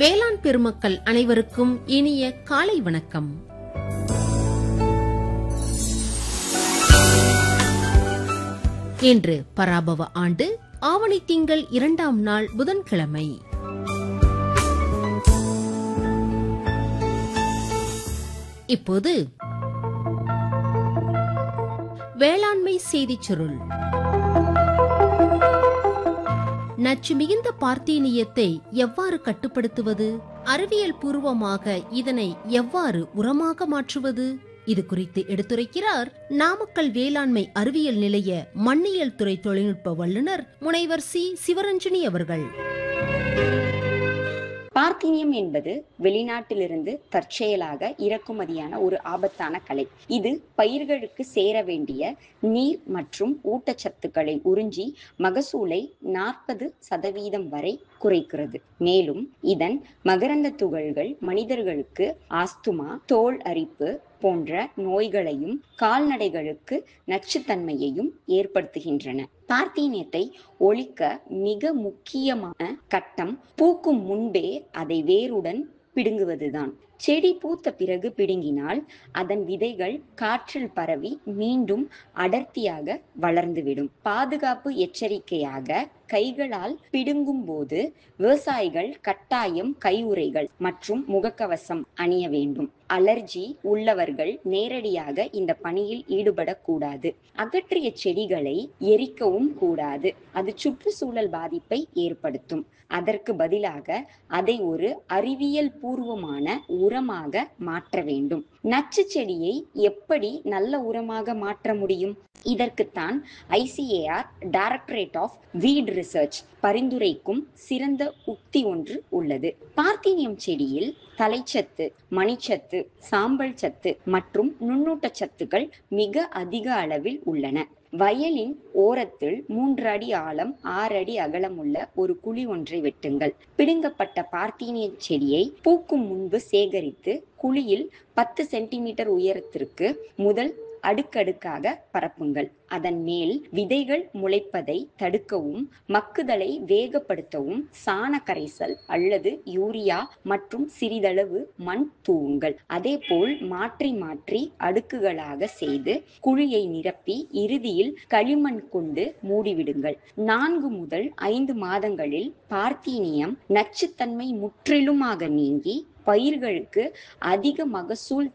வேளாண் பெருமக்கள் அனைவருக்கும் இனிய காலை வணக்கம் இன்று பராபவ ஆண்டு ஆவணி திங்கள் இரண்டாம் நாள் புதன்கிழமை இப்போது வேளாண்மை செய்திச் சுருள் நச்சு மிகுந்த பார்த்தீனியத்தை எவ்வாறு கட்டுப்படுத்துவது அறிவியல் பூர்வமாக இதனை எவ்வாறு உரமாக மாற்றுவது இது குறித்து எடுத்துரைக்கிறார் நாமக்கல் வேளாண்மை அறிவியல் நிலைய மண்ணியல் துறை தொழில்நுட்ப வல்லுநர் முனைவர் சி சிவரஞ்சனி அவர்கள் பார்த்தீனியம் என்பது வெளிநாட்டிலிருந்து தற்செயலாக இறக்குமதியான ஒரு ஆபத்தான கலை இது பயிர்களுக்கு சேர வேண்டிய நீர் மற்றும் ஊட்டச்சத்துக்களை உறிஞ்சி மகசூலை நாற்பது சதவீதம் வரை குறைக்கிறது மேலும் இதன் மகரந்த துகள்கள் மனிதர்களுக்கு ஆஸ்துமா தோல் அரிப்பு போன்ற நோய்களையும் கால்நடைகளுக்கு நச்சுத்தன்மையையும் ஏற்படுத்துகின்றன பார்த்தீனியத்தை ஒழிக்க மிக முக்கியமான கட்டம் பூக்கும் முன்பே அதை வேருடன் பிடுங்குவதுதான் செடி பூத்த பிறகு பிடுங்கினால் அதன் விதைகள் காற்றில் பரவி மீண்டும் அடர்த்தியாக வளர்ந்துவிடும் பாதுகாப்பு எச்சரிக்கையாக கைகளால் பிடுங்கும் போது விவசாயிகள் கட்டாயம் கையுறைகள் மற்றும் முகக்கவசம் அணிய வேண்டும் அலர்ஜி உள்ளவர்கள் நேரடியாக இந்த பணியில் ஈடுபடக்கூடாது அகற்றிய செடிகளை எரிக்கவும் கூடாது அது சுற்றுச்சூழல் பாதிப்பை ஏற்படுத்தும் அதற்கு பதிலாக அதை ஒரு அறிவியல் பூர்வமான உரமாக மாற்ற வேண்டும் நச்சு செடியை எப்படி நல்ல உரமாக மாற்ற முடியும் இதற்குத்தான் ICAR directorate of wheat research பரிந்துரைக்கும் சிறந்த உக்தி ஒன்று உள்ளது பார்த்தீனியம் செடியில் தலைச்சத்து மணிச்சத்து சாம்பல் சத்து மற்றும் நுண்ணூட்ட சத்துக்கள் மிக அதிக அளவில் உள்ளன வயலின் ஓரத்தில் மூன்று அடி ஆழம் ஆறு அடி அகலமுள்ள ஒரு குழி ஒன்றை வெட்டுங்கள் பிடுங்கப்பட்ட பார்த்தீனிய செடியை பூக்கும் முன்பு சேகரித்து குழியில் பத்து சென்டிமீட்டர் உயரத்திற்கு முதல் அடுக்கடுக்காக பரப்புங்கள் அதன் மேல் விதைகள் முளைப்பதை தடுக்கவும் மக்குதலை வேகப்படுத்தவும் சாண கரைசல் அல்லது யூரியா மற்றும் சிறிதளவு மண் தூவுங்கள் அதேபோல் மாற்றி மாற்றி அடுக்குகளாக செய்து குழியை நிரப்பி இறுதியில் களிமண் கொண்டு மூடிவிடுங்கள் நான்கு முதல் ஐந்து மாதங்களில் பார்த்தீனியம் நச்சுத்தன்மை முற்றிலுமாக நீங்கி பயிர்களுக்கு அதிக மகசூல்